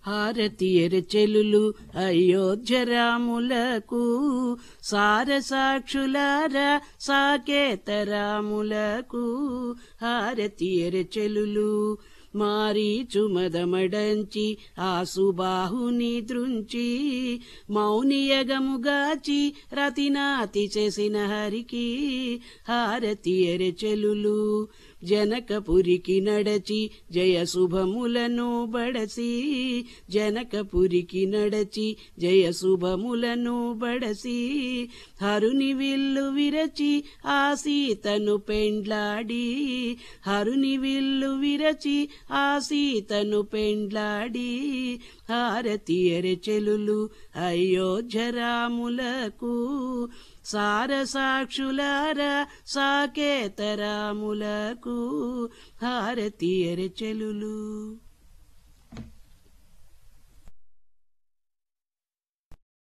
హారతి ఎరచెలులు అయోధ్య రాములకు సార సాక్షులారా సాకేత రాములకు హారతి ఎరచెలులు మారీచు మదమడంచి ఆ సుబాహుని దృంచి మౌనియగముగాచి రతినాతి చేసిన హరికి హారతి ఎరచెలులు జనకపురికి నడచి జయ శుభములను బడసి జనకపురికి నడచి జయ శుభములను బడసి హరుని విల్లు విరచి ఆ సీతను పెండ్లాడి హరుని విల్లు విరచి ఆ సీతను పెండ్లాడి హారతి ఎరచెలులు అయోధ్య రాములకు సార సాక్షులారా సాకేత రాములకు హారతి ఎరచెలులు